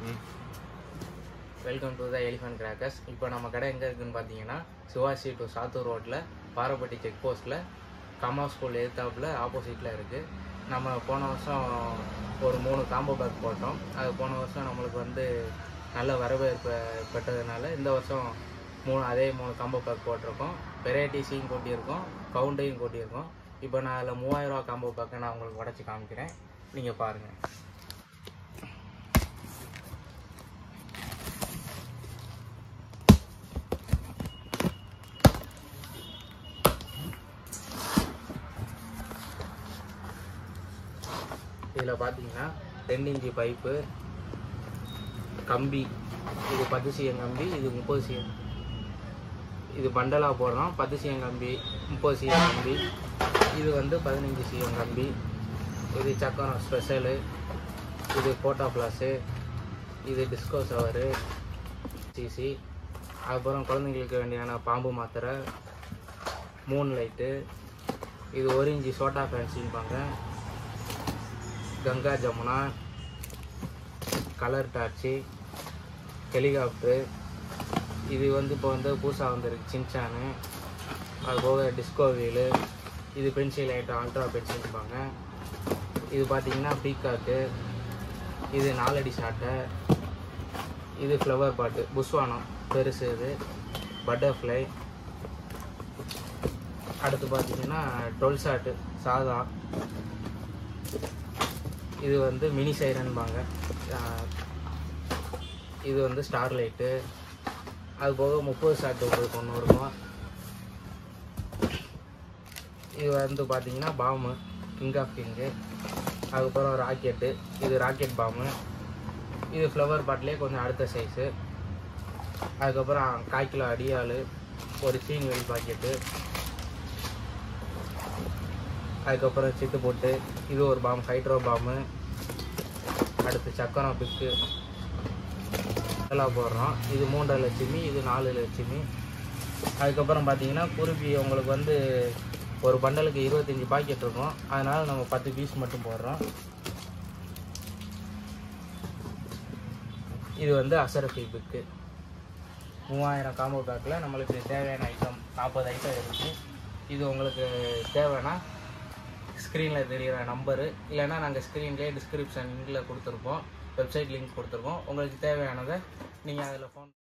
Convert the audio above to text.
welcome to the elephant crackers இப்போ நம்ம கடை எங்கே இருக்குன்னு பார்த்தீங்கன்னா சிவாசி டு சாத்தூர் ரோட்டில் பாரப்பட்டி செக் போஸ்ட்டில் கமா ஸ்கூல் எதிர்த்தாப்புல ஆப்போசிட்டில் இருக்குது நம்ம போன வருஷம் ஒரு மூணு காம்போ பேக் போட்டோம் அது போன வருஷம் நம்மளுக்கு வந்து நல்ல வரவேற்பு பெற்றதுனால இந்த வருஷம் மூணு அதே மூணு காம்போ பேக் போட்டிருக்கோம் வெரைட்டிஸையும் கூட்டியிருக்கோம் கவுண்டையும் கூட்டியிருக்கோம் இப்போ நான் அதில் மூவாயிரரூவா காம்போ பேக்கை நான் உங்களுக்கு உடச்சி காமிக்கிறேன் நீங்கள் பாருங்கள் இதில் பார்த்தீங்கன்னா ரெண்டு இன்ச்சு பைப்பு கம்பி இது பத்து சிஎம் கம்பி இது முப்பது சிஎம் இது பண்டலாக போடுறோம் பத்து சிஎம் கம்பி முப்பது சிஎம் கம்பி இது வந்து பதினஞ்சு சிஎம் கம்பி இது சக்கரம் ஸ்பெஷலு இது போட்டா ப்ளாஸு இது டிஸ்கோ சவரு சிசி அப்புறம் குழந்தைங்களுக்கு வேண்டியான பாம்பு மாத்திரை மூன் லைட்டு இது ஒரு இன்ச்சு சோட்டா ஃபேன்சிம்பாங்க கங்கா ஜமுனா கலர் டார்ச்சி ஹெலிகாப்டரு இது வந்து இப்போ வந்து புதுசாக வந்திருக்கு சின்சானு அது போக டிஸ்கோ வீலு இது பென்சில் ஐட்டம் அல்ட்ரா பென்சில்பாங்க இது பார்த்தீங்கன்னா பீகாக்கு இது நாலடி சாட்டை இது ஃப்ளவர் பாட்டு புஷ்வானம் பெருசு இது பட்டர்ஃப்ளை அடுத்து பார்த்தீங்கன்னா டுவெல் ஷாட்டு சாதா இது வந்து மினி சைரன்பாங்க ஆஹ் இது வந்து ஸ்டார் லைட்டு அது போக முப்பது ஷாட் உங்களுக்கு ஒன்று இருக்கும் இது வந்து பார்த்தீங்கன்னா பாம்பு கிங் ஆஃப் கிங்கு அதுக்கப்புறம் ராக்கெட்டு இது ராக்கெட் பாம்பு இது ஃப்ளவர் பாட்டிலே கொஞ்சம் அடுத்த சைஸு அதுக்கப்புறம் கால் கிலோ அடியாள் ஒரு சீன் வெடி பாக்கெட்டு அதுக்கப்புறம் சித்து போட்டு இது ஒரு பாம்பு ஹைட்ரோ பாம்பு அடுத்து சக்கரம் பிக்கு இதெல்லாம் போடுறோம் இது மூன்றரை லட்சுமி இது நாலு லட்சுமி அதுக்கப்புறம் பார்த்தீங்கன்னா குருவி உங்களுக்கு வந்து ஒரு பண்டலுக்கு இருபத்தஞ்சி பாக்கெட் இருக்கும் அதனால் நம்ம பத்து பீஸ் மட்டும் போடுறோம் இது வந்து அசரஃபி பிக்கு மூவாயிரம் காம்போ பேக்கில் நம்மளுக்கு தேவையான ஐட்டம் நாற்பது ஐட்டம் இருக்குது இது உங்களுக்கு தேவைன்னா ஸ்க்ரீனில் தெரிகிற நம்பரு இல்லைன்னா நாங்கள் ஸ்க்ரீன்லேயே டிஸ்கிரிப்ஷன் லிங்கில் கொடுத்துருப்போம் வெப்சைட் லிங்க் கொடுத்துருக்கோம் உங்களுக்கு தேவையானதை நீங்கள் அதில் ஃபோன்